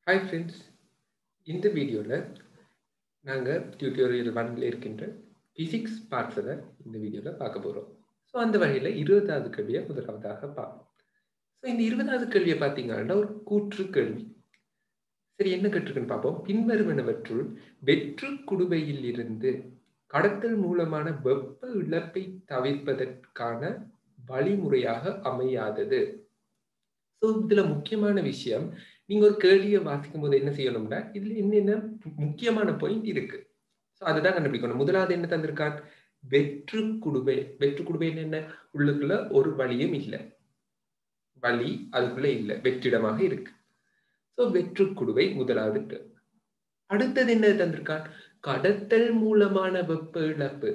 hi friends இந்த வீடியோவில் நாங்கள் டியூட்டோரியல் ஒன்ல இருக்கின்ற ஃபிசிக்ஸ் பார்ட்ஸை இந்த வீடியோவில் பார்க்க போகிறோம் ஸோ அந்த வகையில் இருபதாவது கேள்வியை முதலாவதாக பார்ப்போம் ஸோ இந்த இருபதாவது கேள்வியை பார்த்தீங்கன்னா ஒரு கூற்று கேள்வி சரி என்ன கேட்டிருக்குன்னு பார்ப்போம் பின்வருவனவற்றுள் வெற்று குடுவையில் இருந்து கடத்தல் மூலமான வெப்ப இழப்பை தவிர்ப்பதற்கான வழிமுறையாக அமையாதது ஸோ இதுல முக்கியமான விஷயம் நீங்க ஒரு கேள்வியை வாசிக்கும் போது என்ன செய்யணும்னா இதுல என்னென்ன முக்கியமான பாயிண்ட் இருக்கு ஸோ அதுதான் கண்டுபிடிக்கணும் முதலாவது என்ன தந்திருக்கான் வெற்று குடுவை வெற்று குடுவை என்ன உள்ளுக்குள்ள ஒரு வழியும் இல்லை வழி அதுக்குள்ள இல்லை வெற்றிடமாக இருக்கு ஸோ வெற்று குடுவை முதலாவது அடுத்தது என்ன தந்திருக்கான் கடத்தல் மூலமான வெப்ப இழப்பு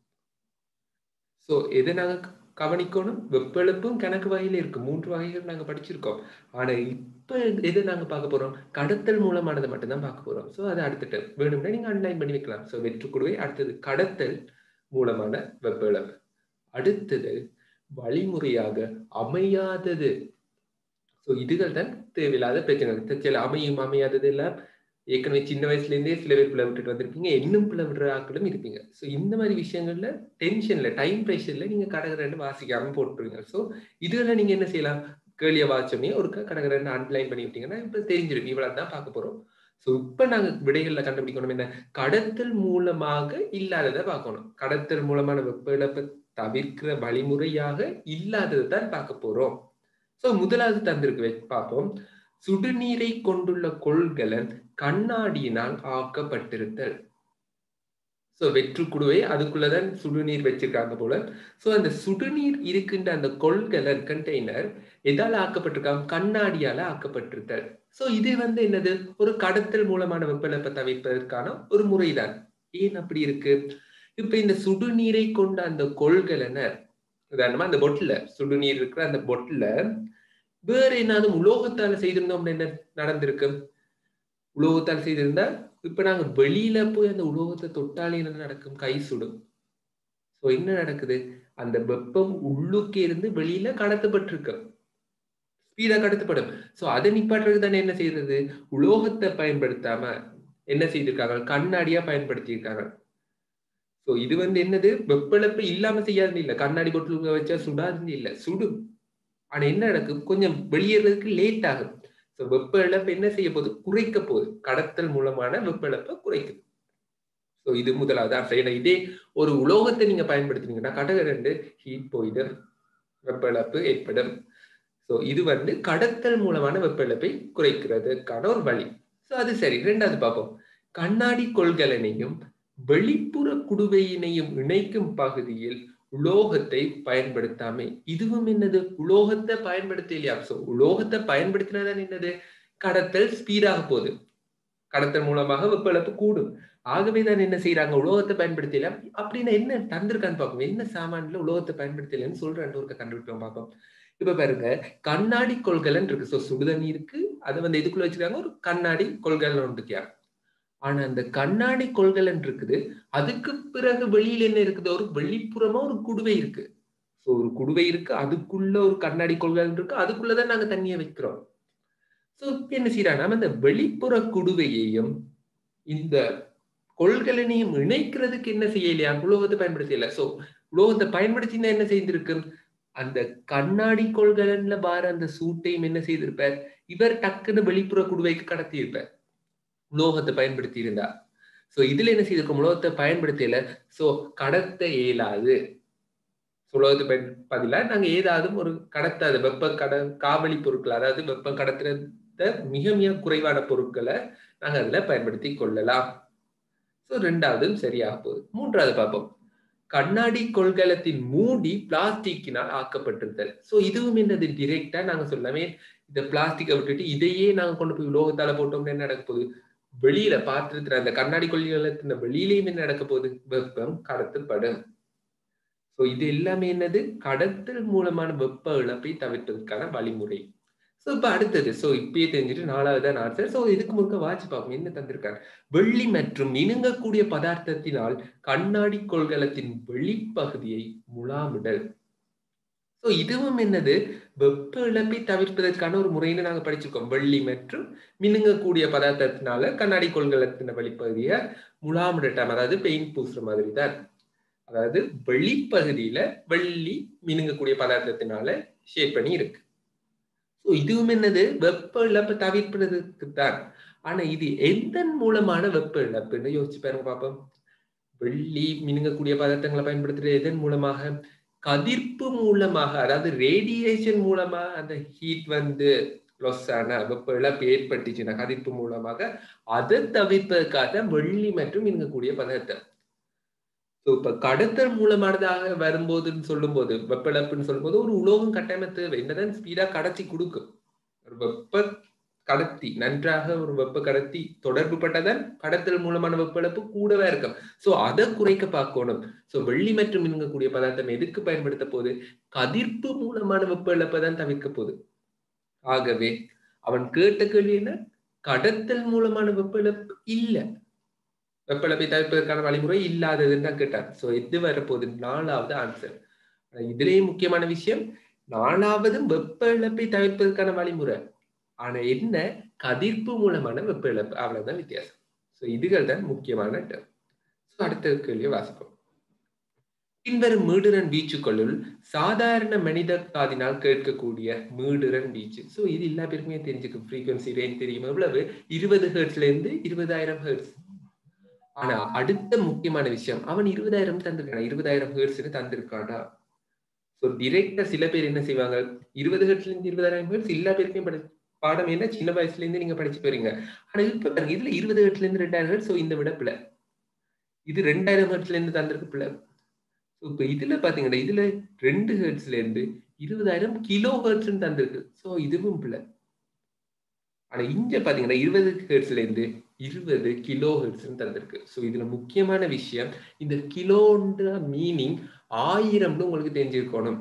ஸோ எதை நாங்க கவனிக்கணும் வெப்ப இழப்பும் கணக்கு வகையில இருக்கு மூன்று வகைகள் நாங்க படிச்சிருக்கோம் ஆனா இப்ப எது நாங்க பார்க்க போறோம் கடத்தல் மூலமானதை மட்டும்தான் பார்க்க போறோம் ஸோ அது அடுத்த வேணும்னா நீங்க அன்லைன் பண்ணி வைக்கலாம் ஸோ வெற்றுக்குடுவை அடுத்தது கடத்தல் மூலமான வெப்ப இழப்பு அடுத்தது வழிமுறையாக அமையாதது ஸோ இதுகள் தான் தேவையில்லாத பிரச்சனை சில அமையும் அமையாதது எல்லாம் ஏற்கனவே சின்ன வயசுல இருந்தே சில பேர் பிள்ளை விட்டுட்டு வந்திருப்பீங்க இன்னும் பிள்ளை விடுற ஆக்களும் இருப்பீங்க ஸோ இந்த மாதிரி விஷயங்கள்ல டென்ஷன்ல டைம் ப்ரெஷர்ல நீங்க கடகரன்னு வாசிக்காம போட்டுருவீங்க ஸோ இதுல நீங்க என்ன செய்யலாம் கேள்வியை வாச்சோமே ஒரு கடகரன்னு அன்லைன் பண்ணி விட்டீங்கன்னா இப்ப தெரிஞ்சிடும் இவ்வளவு தான் பார்க்க போறோம் ஸோ இப்ப நாங்க விடைகள்ல கண்டுபிடிக்கணும் என்ன கடத்தல் மூலமாக இல்லாததை பார்க்கணும் கடத்தல் மூலமான வெப்ப இழப்பை தவிர்க்கிற வழிமுறையாக இல்லாததை தான் பார்க்க போறோம் ஸோ முதலாவது தந்திருக்கு பார்ப்போம் சுடுநீரை கொண்டுள்ள கொள்கலன் கண்ணாடியினால் ஆக்கப்பட்டிருத்தல் ஸோ வெற்று குடுவை அதுக்குள்ளதான் சுடுநீர் வச்சிருக்காங்க போல ஸோ அந்த சுடுநீர் இருக்கின்ற அந்த கொள்கலன் கண்டெய்னர் எதால ஆக்கப்பட்டிருக்காங்க கண்ணாடியால ஆக்கப்பட்டிருத்தல் ஸோ இது வந்து என்னது ஒரு கடத்தல் மூலமான வெப்பநிலை தவிர்ப்பதற்கான ஒரு முறைதான் ஏன் அப்படி இருக்கு இப்ப இந்த சுடுநீரை கொண்ட அந்த கொள்கலனை உதாரணமா அந்த பொட்டில் சுடுநீர் இருக்கிற அந்த பொட்டில் வேற என்னாவது உலோகத்தால செய்திருந்தோம் என்ன நடந்திருக்கு உலோகத்தால் செய்திருந்தா இப்ப நாங்க வெளியில போய் அந்த உலோகத்தை தொட்டாலே என்ன நடக்கும் கை சுடும் சோ என்ன நடக்குது அந்த வெப்பம் உள்ளுக்கே இருந்து வெளியில கடத்தப்பட்டிருக்கு ஸ்பீடா கடத்தப்படும் சோ அதை நிப்பாட்டுறதுக்கு தானே என்ன செய்யறது உலோகத்தை பயன்படுத்தாம என்ன செய்திருக்காங்க கண்ணாடியா பயன்படுத்தியிருக்காங்க சோ இது வந்து என்னது வெப்பழப்பு இல்லாம செய்யாதுன்னு இல்ல கண்ணாடி பொட்டில் வச்சா சுடாதுன்னு இல்ல சுடும் ஆனா என்ன நடக்கும் கொஞ்சம் வெளியேறதுக்கு லேட் ஆகும் ஸோ வெப்ப இழப்பு என்ன செய்ய போகுது குறைக்க போகுது கடத்தல் மூலமான வெப்ப இழப்பை குறைக்குது ஸோ இது முதலாவது ஆன்சர் இதே ஒரு உலோகத்தை நீங்க பயன்படுத்தினீங்கன்னா கடக ரெண்டு ஹீட் போயிடும் வெப்ப இழப்பு ஏற்படும் ஸோ இது வந்து கடத்தல் மூலமான வெப்ப இழப்பை குறைக்கிறதுக்கான ஒரு வழி ஸோ அது சரி ரெண்டாவது பார்ப்போம் கண்ணாடி கொள்கலனையும் வெளிப்புற குடுவையினையும் இணைக்கும் பகுதியில் உலோகத்தை பயன்படுத்தாமை இதுவும் என்னது உலோகத்தை பயன்படுத்தலையா சோ உலோகத்தை பயன்படுத்தினாதான் என்னது கடத்தல் ஸ்பீடாக போகுது கடத்தல் மூலமாக வெப்ப இழப்பு கூடும் ஆகவே தான் என்ன செய்யறாங்க உலோகத்தை பயன்படுத்தல அப்படின்னா என்ன தந்திருக்கான்னு பார்ப்போம் என்ன சாமான்ல உலோகத்தை பயன்படுத்தலன்னு சொல்றேன் ஒரு கண்டுபிடிப்போம் பார்ப்போம் இப்ப பாருங்க கண்ணாடி கொள்கலன் இருக்கு சோ சுடுதண்ணி இருக்கு அதை வந்து எதுக்குள்ள வச்சிருக்காங்க ஒரு கண்ணாடி கொள்கலன் ஒன்றுக்கியா ஆனா அந்த கண்ணாடி கொள்கலன் இருக்குது அதுக்கு பிறகு வெளியில என்ன இருக்குது ஒரு வெளிப்புறமா ஒரு குடுவை இருக்கு ஸோ ஒரு குடுவை இருக்கு அதுக்குள்ள ஒரு கண்ணாடி கொள்கலன் இருக்கு அதுக்குள்ளதான் நாங்க தண்ணியை வைக்கிறோம் ஸோ என்ன செய்யறாங்க நம்ம இந்த வெளிப்புற குடுவையையும் இந்த கொள்கலனையும் இணைக்கிறதுக்கு என்ன செய்யலையா உலோகத்தை பயன்படுத்தல சோ உலோகத்தை பயன்படுத்தினா என்ன செய்திருக்கு அந்த கண்ணாடி கொள்கலன்ல பார அந்த சூட்டையும் என்ன செய்திருப்பார் இவர் டக்குன்னு வெளிப்புற குடுவைக்கு கடத்தி இருப்பார் உலோகத்தை பயன்படுத்தி இருந்தா சோ இதுல என்ன செய்திருக்கோம் உலோகத்தை பயன்படுத்தல சோ கடத்த இயலாது உலோகத்தை பயன் பதிலா நாங்க ஏதாவது ஒரு கடத்தாத வெப்ப கட காவலி பொருட்கள் அதாவது வெப்பம் கடத்துறத மிக மிக குறைவான பொருட்களை நாங்க அதுல பயன்படுத்தி கொள்ளலாம் சோ ரெண்டாவதும் சரியாக போகுது மூன்றாவது பார்ப்போம் கண்ணாடி கொள்கலத்தின் மூடி பிளாஸ்டிக்கினால் ஆக்கப்பட்டிருத்தல் சோ இதுவும் என்னது டிரெக்டா நாங்க சொல்லாமே இந்த பிளாஸ்டிக்கை விட்டுட்டு இதையே நாங்க கொண்டு போய் உலோகத்தால போட்டோம்னா என்ன நடக்க போகுது வெளியில பாத்திரத்துல அந்த கண்ணாடி கொள்கைகளத்தின வெளியிலேயும் என்ன நடக்க போகுது வெப்பம் கடத்தப்படும் சோ இது எல்லாமே என்னது கடத்தல் மூலமான வெப்ப இழப்பை தவிர்ப்பதற்கான வழிமுறை சோ இப்ப அடுத்தது சோ இப்பயே தெரிஞ்சுட்டு நாலாவதான் ஆன்சர் சோ இதுக்கு முழுக்க வாட்சி பார்ப்போம் என்ன தந்திருக்காங்க வெள்ளி மற்றும் இணுங்கக்கூடிய பதார்த்தத்தினால் கண்ணாடி கொள்கலத்தின் வெளிப்பகுதியை முலாமிடல் ஸோ இதுவும் என்னது வெப்ப இழப்பை தவிர்ப்பதற்கான ஒரு முறைன்னு நாங்க படிச்சிருக்கோம் வெள்ளி மற்றும் மினுங்கக்கூடிய பதார்த்தத்தினால கண்ணாடி கொள்கலத்தின வெளிப்பகுதியை முலாமிடட்டம் அதாவது பெயிண்ட் பூசுற மாதிரி தான் அதாவது வெளிப்பகுதியில வெள்ளி மினுங்கக்கூடிய பதார்த்தத்தினால ஷேப் பண்ணி இருக்கு ஸோ இதுவும் என்னது வெப்ப இழப்பை தவிர்ப்பதற்கு தான் ஆனா இது எதன் மூலமான வெப்ப இழப்புன்னு யோசிச்சு பாருங்க பார்ப்போம் வெள்ளி மினுங்கக்கூடிய பதார்த்தங்களை பயன்படுத்துறது எதன் மூலமாக கதிர்ப்பு மூலமாக அதாவது ரேடியேஷன் மூலமா அந்த ஹீட் வந்து லொஸ் ஆன வெப்ப இழப்பு ஏற்பட்டுச்சுன்னா கதிர்ப்பு மூலமாக அதை தவிர்ப்பதற்காக வெள்ளி மற்றும் மினுங்கக்கூடிய பதார்த்தம் ஸோ இப்ப கடத்தல் மூலமானதாக வரும்போதுன்னு சொல்லும்போது வெப்ப இழப்புன்னு சொல்லும்போது ஒரு உலோகம் கட்டமைப்பு தேவை என்னதான் ஸ்பீடா கடத்தி கொடுக்கும் ஒரு வெப்ப கடத்தி நன்றாக ஒரு வெப்ப கடத்தி தொடர்பு பட்டதன் கடத்தல் மூலமான வெப்ப இழப்பு கூடவே இருக்கும் சோ அதை குறைக்க பார்க்கணும் சோ வெள்ளி மற்றும் மின்கக்கூடிய பதார்த்தம் எதுக்கு பயன்படுத்த போகுது கதிர்ப்பு மூலமான வெப்ப இழப்பை தான் தவிர்க்க போகுது ஆகவே அவன் கேட்ட கேள்வி என்ன கடத்தல் மூலமான வெப்ப இழப்பு இல்ல வெப்ப இழப்பை தவிர்ப்பதற்கான வழிமுறை இல்லாததுன்னு தான் கேட்டார் சோ எது வரப்போகுது நாலாவது ஆன்சர் இதுலயும் முக்கியமான விஷயம் நாலாவதும் வெப்ப இழப்பை தவிர்ப்பதற்கான வழிமுறை ஆனா என்ன கதிர்ப்பு மூலமான வெப்ப இழப்பு அவ்வளவுதான் வித்தியாசம் ஸோ இதுகள் தான் முக்கியமான டேர்ம் ஸோ அடுத்த கேள்வியை வாசிப்போம் பின்வரும் மீடுரன் வீச்சுக்களுள் சாதாரண மனித காதினால் கேட்கக்கூடிய மீடுரன் வீச்சு ஸோ இது எல்லா பேருக்குமே தெரிஞ்சுக்கும் ஃப்ரீக்வன்சி ரேஞ்ச் தெரியும் எவ்வளவு இருபது ஹெர்ட்ஸ்ல இருந்து இருபதாயிரம் ஹெர்ட்ஸ் ஆனா அடுத்த முக்கியமான விஷயம் அவன் இருபதாயிரம் தந்திருக்கானா இருபதாயிரம் ஹெர்ட்ஸ்னு தந்திருக்கானா ஸோ டிரெக்டா சில பேர் என்ன செய்வாங்க இருபது ஹெர்ட்ஸ்ல இருந்து இருபதாயிரம் ஹெர்ட்ஸ் எல்லா பேருக்குமே படி பாடம் என்ன சின்ன வயசுல இருந்து நீங்க படிச்சு போறீங்க ஆனா இப்ப பாருங்க இதுல இருபது ஹெர்ட்ஸ்ல இருந்து ரெண்டாயிரம் ஹெர்ட்ஸ் ஸோ இந்த விட பிள்ளை இது ரெண்டாயிரம் ஹெர்ட்ஸ்ல இருந்து தந்திருக்கு பிள்ளை ஸோ இப்போ இதுல பாத்தீங்கன்னா இதுல ரெண்டு ஹெர்ட்ஸ்ல இருந்து இருபதாயிரம் கிலோ ஹெர்ட்ஸ் தந்திருக்கு ஸோ இதுவும் பிள்ளை ஆனா இங்க பாத்தீங்கன்னா இருபது ஹெர்ட்ஸ்ல இருந்து இருபது கிலோ ஹெர்ட்ஸ் தந்திருக்கு ஸோ இதுல முக்கியமான விஷயம் இந்த கிலோன்ற மீனிங் ஆயிரம்னு உங்களுக்கு தெரிஞ்சிருக்கணும்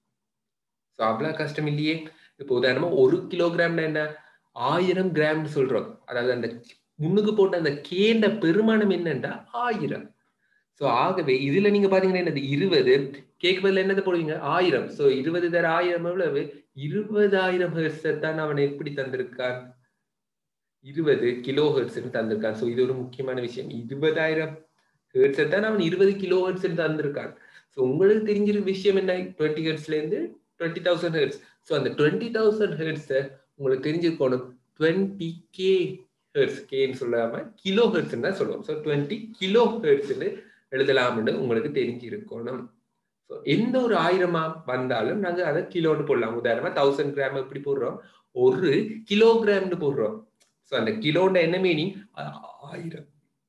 ஸோ அவ்வளவு கஷ்டம் இல்லையே இப்போ உதாரணமா ஒரு கிலோகிராம்னா என்ன ஆயிரம் கிராம்னு சொல்றோம் அதாவது அந்த முன்னுக்கு போட்ட அந்த கேண்ட பெருமானம் என்னன்னா ஆயிரம் ஸோ ஆகவே இதுல நீங்க பாத்தீங்கன்னா என்னது இருபது கேக் பதில் என்னது போடுவீங்க ஆயிரம் ஸோ இருபது தர ஆயிரம் எவ்வளவு இருபதாயிரம் ஹெர்ட்ஸ் தான் அவன் எப்படி தந்திருக்கான் இருபது கிலோ ஹெர்ட்ஸ் தந்திருக்கான் ஸோ இது ஒரு முக்கியமான விஷயம் இருபதாயிரம் ஹெர்ட்ஸ் தான் அவன் இருபது கிலோ ஹெர்ட்ஸ் தந்திருக்கான் ஸோ உங்களுக்கு தெரிஞ்சிருக்க விஷயம் என்ன டுவெண்ட்டி ஹெர்ட்ஸ்ல இருந்து டுவெண்ட்டி தௌசண்ட் ஹெர்ட்ஸ் ஸோ அந்த டுவெண்ட்டி தௌசண்ட் ஹெர்ட்ஸை உங்களுக்கு தெரிஞ்சிருக்கணும் டுவெண்ட்டி கே ஹெர்ட்ஸ் கேன்னு சொல்லாம கிலோ ஹெர்ட்ஸ் தான் சொல்லுவோம் ஸோ டுவெண்ட்டி கிலோ ஹெர்ட்ஸ்னு எழுதலாம்னு உங்களுக்கு தெரிஞ்சிருக்கணும் ஸோ எந்த ஒரு ஆயிரமா வந்தாலும் நாங்கள் அதை கிலோன்னு போடலாம் உதாரணமா தௌசண்ட் கிராம் எப்படி போடுறோம் ஒரு கிலோகிராம்னு போடுறோம் ஸோ அந்த கிலோன்ற என்ன மீனிங் ஆயிரம்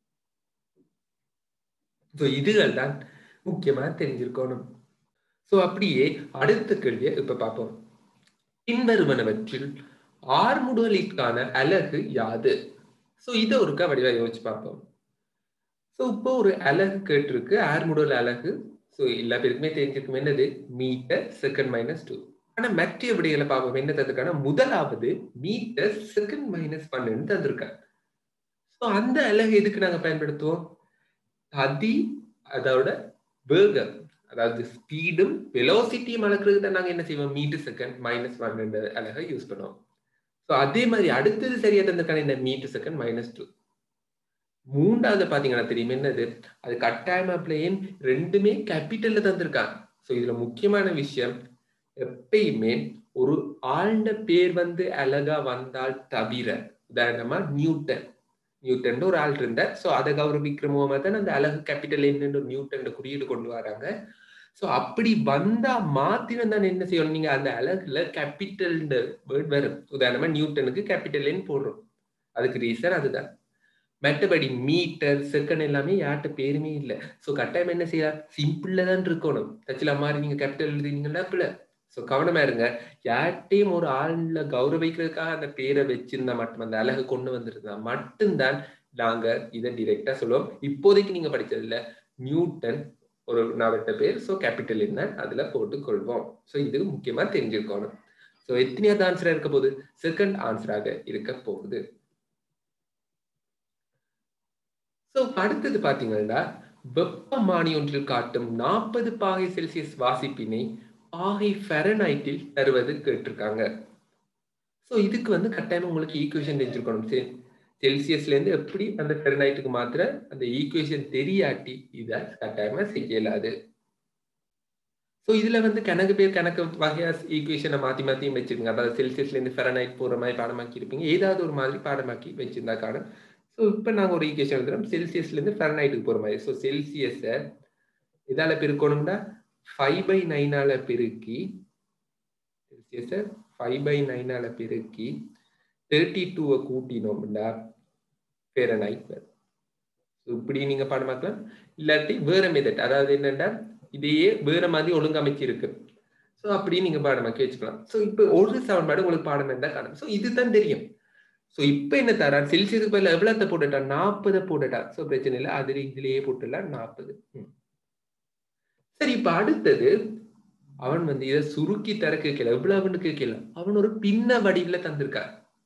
ஸோ இதுகள் தான் முக்கியமா தெரிஞ்சிருக்கணும் ஸோ அப்படியே அடுத்த கேள்வியை இப்ப பார்ப்போம் பின்வருவனவற்றில் ஆர்முடலிற்கான அலகு யாது ஸோ இதை ஒருக்கா வடிவா யோசிச்சு பார்ப்போம் ஸோ இப்போ ஒரு அலகு கேட்டிருக்கு ஆர்முடல் அலகு ஸோ எல்லா பேருக்குமே தெரிஞ்சிருக்கும் என்னது மீட்டர் செகண்ட் மைனஸ் டூ ஆனா மற்ற விடைகளை பார்ப்போம் என்ன தந்திருக்காங்க முதலாவது மீட்டர் செகண்ட் மைனஸ் பன்னெண்டு தந்திருக்காங்க ஸோ அந்த அலகு எதுக்கு நாங்க பயன்படுத்துவோம் அதி அதோட வேகம் அதாவது ஸ்பீடும் வெலோசிட்டியும் அளக்குறதுக்கு தான் நாங்க என்ன செய்வோம் மீட்டர் செகண்ட் மைனஸ் பன்னெண்டு அலகை யூஸ் பண்ணுவோம் ஸோ அதே மாதிரி அடுத்தது சரியா தந்திருக்கான இந்த மீட்டர் செகண்ட் மைனஸ் டூ மூன்றாவது பாத்தீங்கன்னா தெரியும் என்னது அது கட்டாயமா பிளேன் ரெண்டுமே கேபிட்டல்ல தந்திருக்காங்க ஸோ இதுல முக்கியமான விஷயம் எப்பயுமே ஒரு ஆழ்ந்த பேர் வந்து அழகா வந்தால் தவிர உதாரணமா நியூட்டன் நியூட்டன் ஒரு ஆள் இருந்தார் ஸோ அதை கௌரவிக்கிற மூலமா தான் அந்த அழகு கேபிட்டல் என்னன்னு ஒரு நியூட்டன் குறியீடு கொண்டு வராங்க ஸோ அப்படி வந்தா மாத்திரம் தான் என்ன செய்யணும் நீங்க அந்த அழகுல கேபிட்டல் வேர்ட் வரும் உதாரணமா நியூட்டனுக்கு கேபிட்டல் என் போடுறோம் அதுக்கு ரீசன் அதுதான் மற்றபடி மீட்டர் செகண்ட் எல்லாமே யார்கிட்ட பேருமே இல்லை ஸோ கட்டாயம் என்ன செய்யலாம் சிம்பிள்ல தான் இருக்கணும் தச்சில மாதிரி நீங்க கேபிட்டல் எழுதினீங்கன்னா பிள்ளை ஸோ கவனமா இருங்க யார்கிட்டையும் ஒரு ஆள்ல கௌரவிக்கிறதுக்காக அந்த பேரை வச்சிருந்தா மட்டும் அந்த அழகு கொண்டு வந்திருந்தா மட்டும்தான் நாங்க இதை டிரெக்டா சொல்லுவோம் இப்போதைக்கு நீங்க படிச்சதுல நியூட்டன் ஒரு நவட்ட பேர் ஸோ கேபிட்டல் என்ன அதுல போட்டுக் கொள்வோம் ஸோ இது முக்கியமா தெரிஞ்சிருக்கணும் ஸோ எத்தனையாவது ஆன்சரா இருக்க போகுது செகண்ட் ஆன்சராக இருக்க போகுது ஸோ அடுத்தது பாத்தீங்கன்னா வெப்பமானி ஒன்றில் காட்டும் நாற்பது பாகை செல்சியஸ் வாசிப்பினை பாகை ஃபெரனைட்டில் தருவது கேட்டிருக்காங்க ஸோ இதுக்கு வந்து கட்டாயமா உங்களுக்கு ஈக்குவேஷன் தெரிஞ்சிருக்கணும் சரி செல்சியஸ்ல இருந்து எப்படி அந்த ஃபெரனைட்டுக்கு மாத்திர அந்த ஈக்குவேஷன் தெரியாட்டி இதை கட்டாயமா செய்ய இயலாது ஸோ இதுல வந்து கணக்கு பேர் கணக்கு வகையா ஈக்குவேஷனை மாத்தி மாத்தியும் வச்சிருங்க அதாவது செல்சியஸ்ல இருந்து ஃபெரனைட் போற மாதிரி பாடமாக்கி இருப்பீங்க ஏதாவது ஒரு மாதிரி பாடமாக்கி வச்சிருந்தா காணும் ஸோ இப்போ நாங்கள் ஒரு ஈக்குவேஷன் எழுதுறோம் செல்சியஸ்ல இருந்து ஃபெரனைட்டுக்கு போற மாதிரி ஸோ செல்சியஸை இதால பெருக்கணும்னா ஃபைவ் பை நைனால பெருக்கி செல்சியஸை ஃபைவ் பை நைனால பெருக்கி தேர்ட்டி டூவை கூட்டினோம்னா ஃபெரனைட் வரும் இப்படி நீங்க பாடமாக்கலாம் இல்லாட்டி வேற மெதட் அதாவது என்னன்னா இதையே வேற மாதிரி ஒழுங்கமைச்சு இருக்கு ஸோ அப்படி நீங்க பாடமாக்கி வச்சுக்கலாம் ஸோ இப்போ ஒரு சமன்பாடு உங்களுக்கு பாடம் இருந்தா காணும் ஸோ இதுதான் தெரியும் ஸோ இப்போ என்ன தரா செல்சியஸுக்கு பதில் எவ்வளோத்த போட்டுட்டா நாற்பதை போட்டுட்டா ஸோ பிரச்சனை இல்லை அது இதுலயே போட்டுடலாம் நாற்பது சரி இப்ப அடுத்தது அவன் வந்து இதை சுருக்கி தர கேட்கல எவ்வளவுன்னு கேட்கல அவன் ஒரு பின்ன வடிவுல தந்திருக்கார்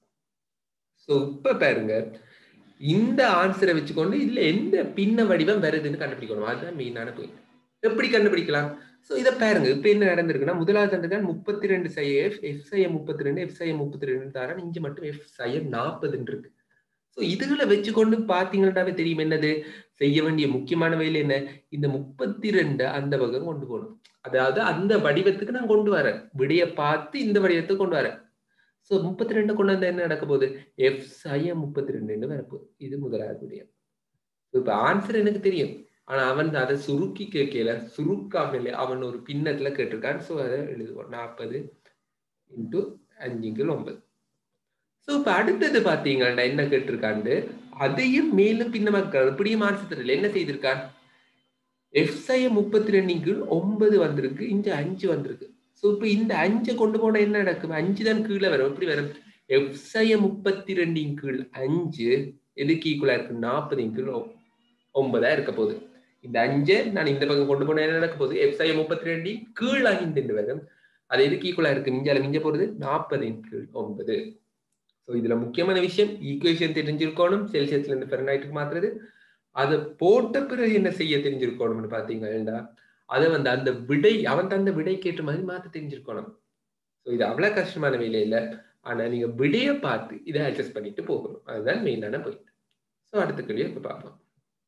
சோ இப்ப பாருங்க இந்த ஆன்சரை வச்சுக்கொண்டு இதுல எந்த பின்ன வடிவம் வருதுன்னு கண்டுபிடிக்கணும் அதுதான் மெயினான பாயிண்ட் எப்படி கண்டுபிடிக்கலாம் சோ இதை பாருங்க இப்ப என்ன நடந்திருக்குன்னா முதலாவது தந்திருக்கான் முப்பத்தி ரெண்டு சைய எஃப் எஃப் சைய முப்பத்தி ரெண்டு எஃப் சைய முப்பத்தி ரெண்டு தரான் இங்க மட்டும் எஃப் சைய நாற்பதுன்னு இருக்கு ஸோ இதுகளை வச்சுக்கொண்டு பார்த்தீங்கன்னாவே தெரியும் என்னது செய்ய வேண்டிய முக்கியமான வேலை என்ன இந்த முப்பத்தி ரெண்டு அந்த பக்கம் கொண்டு போகணும் அதாவது அந்த வடிவத்துக்கு நான் கொண்டு வரேன் விடைய பார்த்து இந்த வடிவத்துக்கு கொண்டு வரேன் ஸோ முப்பத்தி ரெண்டு கொண்டு வந்தா என்ன நடக்க போகுது எஃப் சய முப்பத்தி ரெண்டு வரப்போகுது இது முதலாவது விடயம் இப்போ ஆன்சர் எனக்கு தெரியும் ஆனா அவன் அதை சுருக்கி கேட்கல சுருக்காமலே அவன் ஒரு பின்னத்துல கேட்டிருக்கான் ஸோ அதை எழுதுவோம் நாற்பது இன்ட்டு அஞ்சுங்கள் ஒன்பது ஸோ இப்போ அடுத்தது பார்த்தீங்கன்னா என்ன கேட்டிருக்காண்டு அதையும் மேலும் பின்னமாக்க இப்படியும் ஆன்சர் தெரியல என்ன செய்திருக்கான் எஃப்ஐய முப்பத்தி ரெண்டு ஒன்பது வந்திருக்கு இங்க அஞ்சு வந்திருக்கு ஸோ இப்போ இந்த அஞ்சை கொண்டு போனா என்ன நடக்கும் அஞ்சு தான் கீழே வரும் எப்படி வரும் எஃப்ஐய முப்பத்தி ரெண்டின் கீழ் அஞ்சு எதுக்கு ஈக்குவலா இருக்கு நாற்பதின் கீழ் ஒன்பதா இருக்க போகுது இந்த அஞ்சை நான் இந்த பக்கம் கொண்டு போனா என்ன நடக்க போகுது எஃப்ஐய முப்பத்தி ரெண்டின் கீழ் ஐந்து வரும் அது எதுக்கு ஈக்குவலா இருக்கு மிஞ்சால மிஞ்ச போறது நாற்பதின் கீழ் ஒன்பது ஸோ இதுல முக்கியமான விஷயம் ஈக்குவேஷன் தெரிஞ்சிருக்கணும் செல்சியஸ்ல இருந்து ஃபெரனைட்டுக்கு மாத்துறது அதை போட்ட பிறகு என்ன செய்ய தெரிஞ்சிருக்கணும்னு பாத்தீங்கன்னா அதை வந்து அந்த விடை அவன் தந்த விடைக்கு ஏற்ற மாதிரி மாத்த தெரிஞ்சிருக்கணும் ஸோ இது அவ்வளவு கஷ்டமான வேலை இல்லை ஆனா நீங்க விடைய பார்த்து இதை அட்ஜஸ்ட் பண்ணிட்டு போகணும் அதுதான் மெயினான பாயிண்ட் ஸோ அடுத்த கேள்வி இப்ப பார்ப்போம்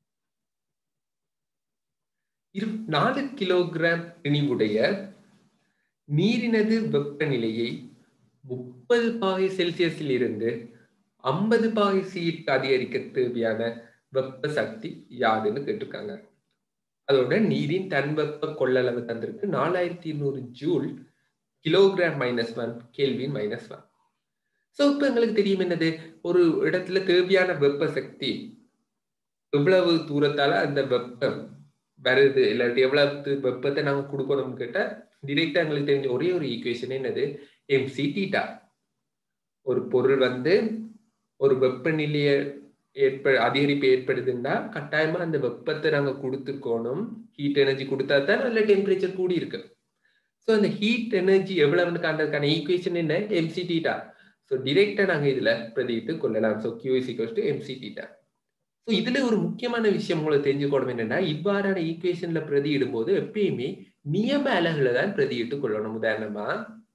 இரு நாலு கிலோகிராம் இனிவுடைய நீரினது வெப்பநிலையை முப்பது பாகை செல்சியஸில் இருந்து ஐம்பது பாகை சீட் அதிகரிக்க தேவையான வெப்ப சக்தி யாருன்னு கேட்டிருக்காங்க அதோட நீரின் தன்வெப்ப கொள்ளளவு தந்திருக்கு நாலாயிரத்தி இருநூறு joule kilogram minus one kelvin minus one so இப்போ எங்களுக்கு தெரியும் என்னது ஒரு இடத்துல தேவையான வெப்ப சக்தி எவ்வளவு தூரத்தால அந்த வெப்பம் வருது இல்லாட்டி எவ்வளவு வெப்பத்தை நாங்க கொடுக்கணும்னு கேட்டா டிரெக்டா எங்களுக்கு தெரிஞ்ச ஒரே ஒரு ஈக்குவேஷன் என்னது எம்சி டீட்டா ஒரு பொருள் வந்து ஒரு வெப்பநிலைய ஏற்ப அதிகரிப்பு ஏற்படுதுன்னா கட்டாயமா அந்த வெப்பத்தை நாங்க கொடுத்துருக்கணும் ஹீட் எனர்ஜி கொடுத்தா தான் நல்ல டெம்பரேச்சர் கூடி இருக்கு ஸோ அந்த ஹீட் எனர்ஜி எவ்வளவுன்னு காண்றதுக்கான ஈக்குவேஷன் என்ன எம்சி டீட்டா ஸோ டிரெக்டா நாங்க இதுல பிரதிட்டு கொள்ளலாம் so Q is to MC theta so இதுல ஒரு முக்கியமான விஷயம் உங்களுக்கு தெரிஞ்சுக்கணும் என்னன்னா இவ்வாறான ஈக்குவேஷன்ல பிரதியிடும் போது எப்பயுமே நியம அலகுல தான் பிரதியிட்டு கொள்ளணும் உதாரணமா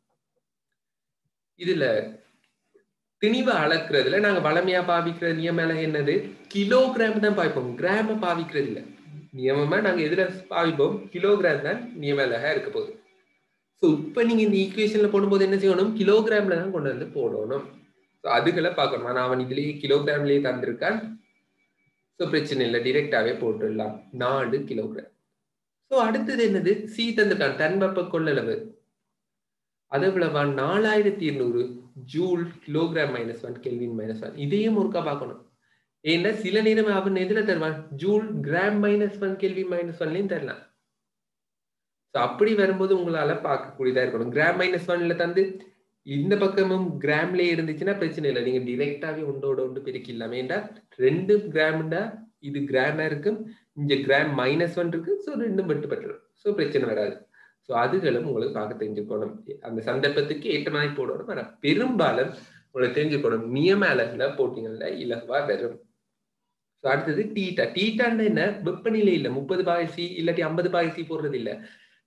இதுல திணிவை அளக்குறதுல நாங்க வளமையா பாவிக்கிற நியம அலகு என்னது கிலோகிராம் தான் பாவிப்போம் கிராம பாவிக்கிறது இல்ல நியமமா நாங்க எதுல பாவிப்போம் கிலோகிராம் தான் நியம அலகா இருக்க போகுது ஸோ இப்ப நீங்க இந்த ஈக்குவேஷன்ல போடும்போது என்ன செய்யணும் கிலோகிராம்ல தான் கொண்டு வந்து போடணும் ஸோ அதுகளை பார்க்கணும் ஆனா அவன் இதுலயே கிலோகிராம்லயே தந்திருக்கான் ஸோ பிரச்சனை இல்லை டிரெக்டாவே போட்டுடலாம் நாலு கிலோகிராம் ஸோ அடுத்தது என்னது சி தந்திருக்கான் தன்வெப்ப கொள்ளளவு அது எவ்வளவா நாலாயிரத்தி இருநூறு joule kilogram minus one kelvin minus one இதையும் ஒருக்கா பார்க்கணும் ஏன்னா சில நேரம் அவன் எதுல தருவான் joule gram minus one kelvin minus ஒன்லயும் தரலாம் ஸோ அப்படி வரும்போது உங்களால பார்க்கக்கூடியதா இருக்கணும் கிராம் மைனஸ் ஒன்ல தந்து இந்த பக்கமும் கிராம்லயே இருந்துச்சுன்னா பிரச்சனை இல்லை நீங்க டிரெக்டாவே ஒன்றோட ஒன்று பிரிக்கலாம் ஏண்டா ரெண்டு கிராம்டா இது கிராமா இருக்கும் இங்க கிராம் மைனஸ் ஒன் இருக்கு ஸோ ரெண்டும் வெட்டுப்பட்டுரும் ஸோ பிரச்சனை வராது ஸோ அதுகளும் உங்களுக்கு பார்க்க தெரிஞ்சுக்கணும் அந்த சந்தர்ப்பத்துக்கு ஏற்ற மாதிரி போடணும் ஆனால் பெரும்பாலும் உங்களுக்கு தெரிஞ்சுக்கணும் நியம அலகுல போட்டிங்கள்ல இலகுவா வரும் ஸோ அடுத்தது டீட்டா டீட்டான்னு என்ன வெப்பநிலை இல்லை முப்பது பாகை சி இல்லாட்டி ஐம்பது பாகை சி போடுறது இல்லை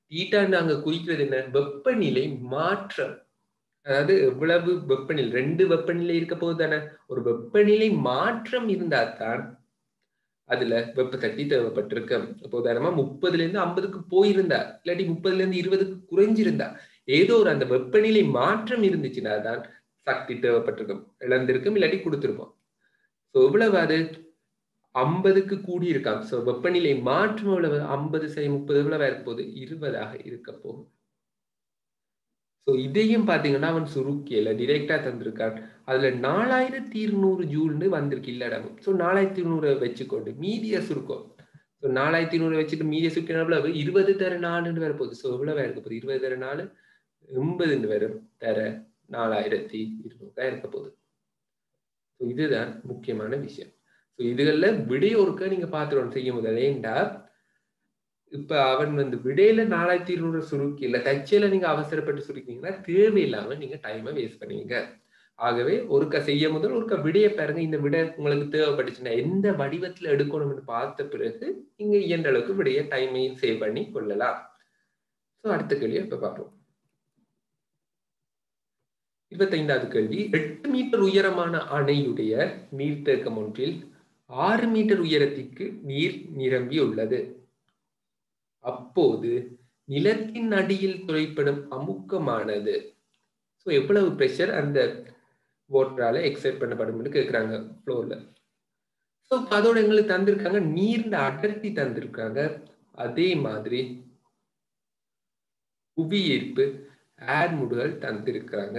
தீட்டான்னு அங்க குறிக்கிறது என்ன வெப்பநிலை மாற்றம் அதாவது எவ்வளவு வெப்பநிலை ரெண்டு வெப்பநிலை இருக்க போது தானே ஒரு வெப்பநிலை மாற்றம் இருந்தா தான் அதுல வெப்ப சக்தி தேவைப்பட்டிருக்கு இப்போ உதாரணமா முப்பதுல இருந்து ஐம்பதுக்கு போயிருந்தா இல்லாட்டி முப்பதுல இருந்து இருபதுக்கு குறைஞ்சிருந்தா ஏதோ ஒரு அந்த வெப்பநிலை மாற்றம் இருந்துச்சுன்னா தான் சக்தி தேவைப்பட்டிருக்கும் இழந்திருக்கும் இல்லாட்டி கொடுத்துருக்கோம் ஸோ எவ்வளவு அது ஐம்பதுக்கு கூடி இருக்கான் ஸோ வெப்பநிலை மாற்றம் எவ்வளவு ஐம்பது சரி முப்பது எவ்வளவா இருக்க போகுது இருபதாக இருக்க போகுது ஸோ இதையும் பார்த்தீங்கன்னா அவன் சுருக்கியல டிரெக்டா தந்திருக்கான் அதுல நாலாயிரத்தி இருநூறு ஜூல்னு வந்திருக்கு இல்லடமும் ஸோ நாலாயிரத்தி இருநூறு வச்சுக்கொண்டு மீதிய சுருக்கம் ஸோ நாலாயிரத்தி இருநூறு வச்சுட்டு மீதிய சுருக்கின எவ்வளவு இருபது தர நாலுன்னு வர போகுது ஸோ எவ்வளவு இருக்க போகுது இருபது தர நாலு எண்பதுன்னு வரும் தர நாலாயிரத்தி இருநூறு தான் இருக்க போகுது ஸோ இதுதான் முக்கியமான விஷயம் ஸோ இதுகளில் விடையோருக்க நீங்க பார்த்துடணும் செய்யும் முதல்ல ஏண்டா இப்ப அவன் வந்து விடையில நாலாயிரத்தி இருநூறு சுருக்கி இல்ல தச்சையில நீங்க அவசரப்பட்டு சுருக்கிங்கன்னா தேவையில்லாம நீங்க டைமை வேஸ்ட் பண்ணுவீங்க ஆகவே ஒருக்க செய்ய முதல் ஒருக்க விடைய பாருங்க இந்த விடை உங்களுக்கு தேவைப்பட்டுச்சுன்னா எந்த வடிவத்துல எடுக்கணும்னு பார்த்த பிறகு நீங்க இயன்ற அளவுக்கு விடைய டைமையும் சேவ் பண்ணி கொள்ளலாம் ஸோ அடுத்த கேள்வியை இப்ப பார்ப்போம் இருபத்தைந்தாவது கேள்வி எட்டு மீட்டர் உயரமான அணையுடைய நீர்த்தேக்கம் ஒன்றில் ஆறு மீட்டர் உயரத்திற்கு நீர் நிரம்பி உள்ளது அப்போது நிலத்தின் அடியில் துளைப்படும் அமுக்கமானது ஸோ எவ்வளவு ப்ரெஷர் அந்த வாட்டரால எக்ஸைட் பண்ணப்படும் கேட்குறாங்க ஃப்ளோர்ல ஸோ அதோட எங்களுக்கு தந்திருக்காங்க நீர்ந்த அடர்த்தி தந்திருக்காங்க அதே மாதிரி புவியீர்ப்பு ஏர்முடுகள் தந்திருக்கிறாங்க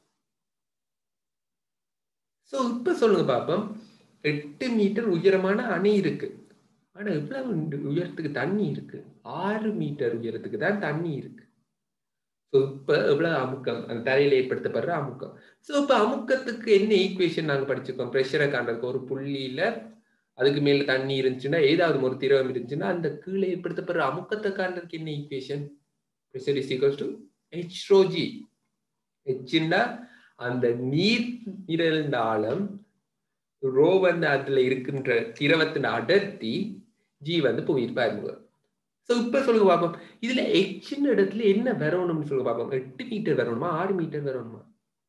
ஸோ இப்ப சொல்லுங்க பாப்போம் எட்டு மீட்டர் உயரமான அணை இருக்கு ஆனா எவ்வளவு உயரத்துக்கு தண்ணி இருக்கு ஆறு மீட்டர் உயரத்துக்கு தான் தண்ணி இருக்கு ஸோ இப்ப எவ்வளவு அமுக்கம் அந்த தரையில ஏற்படுத்தப்படுற அமுக்கம் ஸோ இப்ப அமுக்கத்துக்கு என்ன ஈக்குவேஷன் நாங்க படிச்சிருக்கோம் ப்ரெஷரை காண்றதுக்கு ஒரு புள்ளியில அதுக்கு மேல தண்ணி இருந்துச்சுன்னா ஏதாவது ஒரு திரவம் இருந்துச்சுன்னா அந்த கீழே ஏற்படுத்தப்படுற அமுக்கத்தை காண்றதுக்கு என்ன equation pressure is equals to H rho g ஹெச்னா அந்த நீர் நிரழ்ந்த ஆழம் ரோ வந்து அதுல இருக்கின்ற திரவத்தின் அடர்த்தி ஜி வந்து புவியீர்ப்பு அறிமுகம் ஸோ இப்ப சொல்லுங்க பார்ப்போம் இதுல எச்சின் இடத்துல என்ன வரணும்னு சொல்லுங்க பார்ப்போம் எட்டு மீட்டர் வரணுமா ஆறு மீட்டர் வரணுமா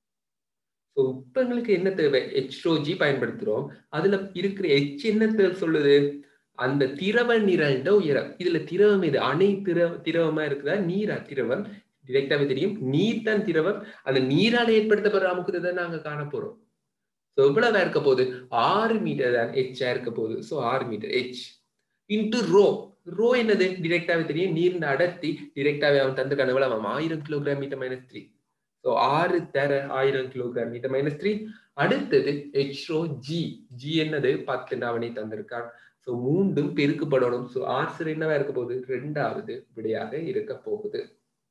ஸோ இப்ப எங்களுக்கு என்ன தேவை ஹெச்ரோஜி பயன்படுத்துறோம் அதுல இருக்கிற எச் என்ன தேவை சொல்லுது அந்த திரவ நிரண்ட உயரம் இதுல திரவம் இது அணை திரவ திரவமா இருக்குதா நீரா திரவம் டிரெக்டாவே தெரியும் நீர் தான் திரவம் அந்த நீரால ஏற்படுத்தப்படுற அமுக்கத்தை தான் நாங்க காண போறோம் ஸோ எவ்வளவு இருக்க போகுது ஆறு மீட்டர் தான் ஹெச்சா இருக்க போகுது ஸோ ஆறு metre H into rho rho என்னது டிரெக்டாவே தெரியும் நீர்ந்த அடர்த்தி டிரெக்டாவே அவன் தந்திருக்கான எவ்வளவு ஆயிரம் kilogram metre minus three so ஆறு தர ஆயிரம் கிலோகிராம் மீட்டர் மைனஸ் த்ரீ அடுத்தது ஹெச் ரோ ஜி ஜி என்னது பத்து அவனை தந்திருக்கான் ஸோ மூன்றும் பெருக்கப்படணும் ஸோ ஆன்சர் என்னவா இருக்க போகுது ரெண்டாவது விடையாக இருக்க போகுது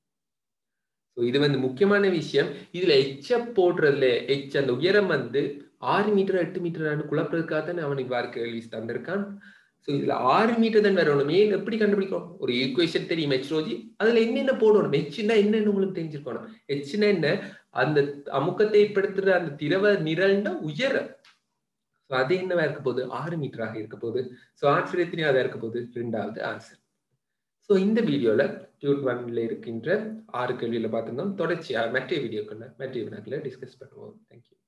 ஸோ இது வந்து முக்கியமான விஷயம் இதுல எச்ச போடுறதுல எச் அந்த உயரம் வந்து ஆறு மீட்டர் எட்டு மீட்டர் குழப்பறதுக்காக தான் அவன் இவ்வாறு கேள்வி தந்திருக்கான் ஸோ இதுல ஆறு மீட்டர் தான் வரணும் ஏன் எப்படி கண்டுபிடிக்கும் ஒரு ஈக்குவேஷன் தெரியும் ஹெச்ரோஜி அதுல என்னென்ன போடணும் ஹெச்னா என்னன்னு உங்களுக்கு தெரிஞ்சிருக்கணும் ஹெச்னா என்ன அந்த அமுக்கத்தை ஏற்படுத்துற அந்த திரவ நிரல்னா உயரம் ஸோ அது என்னவா இருக்க போகுது ஆறு மீட்டராக இருக்க போகுது ஸோ ஆன்சர் எத்தனையாவது இருக்க போகுது ரெண்டாவது ஆன்சர் ஸோ இந்த வீடியோல டியூட் ஒன்ல இருக்கின்ற ஆறு கேள்வியில பார்த்துருந்தோம் தொடர்ச்சியாக மற்ற வீடியோக்களில் மற்ற வினாக்களை டிஸ்கஸ் பண்ணுவோம் தேங்க்யூ